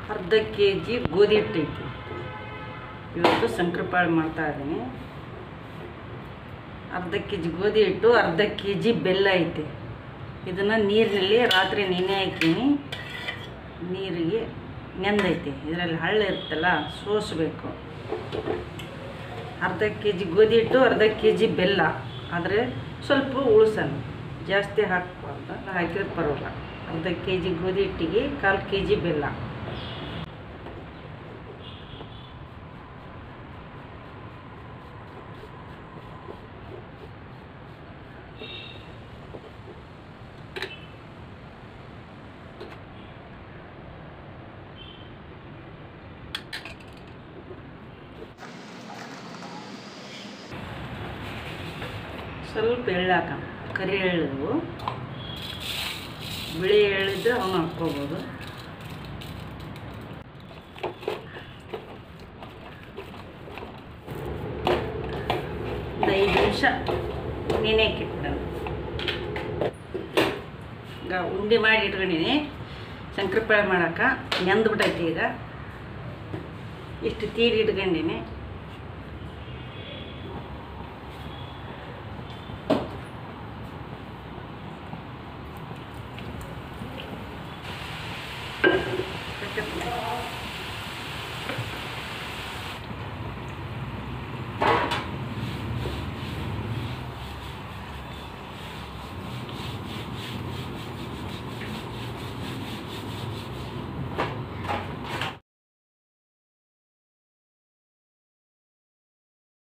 ಅರ್ಧ K G ಗೋಧಿ ಹಿಟ್ಟು ಐತಿ ಇವತ್ತು ಶಂಕರಪಾಳೆ ಮಾಡ್ತಾ ಇದ್ದೀನಿ ಅರ್ಧ ಕೆ ಜಿ ಗೋಧಿ ಹಿಟ್ಟು ಅರ್ಧ ಕೆ ಜಿ ಬೆಲ್ಲ ಐತಿ ಇದನ್ನು ನೀರಿನಲ್ಲಿ ರಾತ್ರಿ ನೆನೆ ಹಾಕೀನಿ ನೀರಿಗೆ ನೆಂದೈತಿ ಇದರಲ್ಲಿ ಹಳ್ಳ ಇರುತ್ತಲ್ಲ ಸೋಸಬೇಕು ಅರ್ಧ ಕೆ ಜಿ ಗೋಧಿ ಹಿಟ್ಟು ಅರ್ಧ ಕೆ ಜಿ ಬೆಲ್ಲ ಆದರೆ ಸ್ವಲ್ಪ ಉಳ್ಸೋಣ ಜಾಸ್ತಿ ಹಾಕಬಾರ್ದು ಹಾಕಿದ್ರೆ ಪರವಾಗಿಲ್ಲ ಅರ್ಧ ಕೆ ಜಿ ಗೋಧಿ ಹಿಟ್ಟಿಗೆ ಕಾಲು ಕೆ ಜಿ ಬೆಲ್ಲ ಸ್ವಲ್ಪ ಎಳ್ಳು ಹಾಕೋಣ ಕರಿ ಎಳ್ಳು ಬಿಳಿ ಎಳ್ಳಿದ್ರೆ ಅವನು ಹಾಕ್ಕೋಬೋದು ಒಂದು ಐದು ನಿಮಿಷ ನೆನೆಯಕ್ಕೆ ಇಟ್ಬಿಡೋಣ ಈಗ ಉಂಡೆ ಮಾಡಿ ಇಟ್ಕೊಂಡೀನಿ ಶಂಕರಪಾಳೆ ಮಾಡೋಕೆ ನೆಂದ್ಬಿಟ್ಟೈತಿ ಈಗ ಇಷ್ಟು ತೀಡಿ ಇಟ್ಕೊಂಡೀನಿ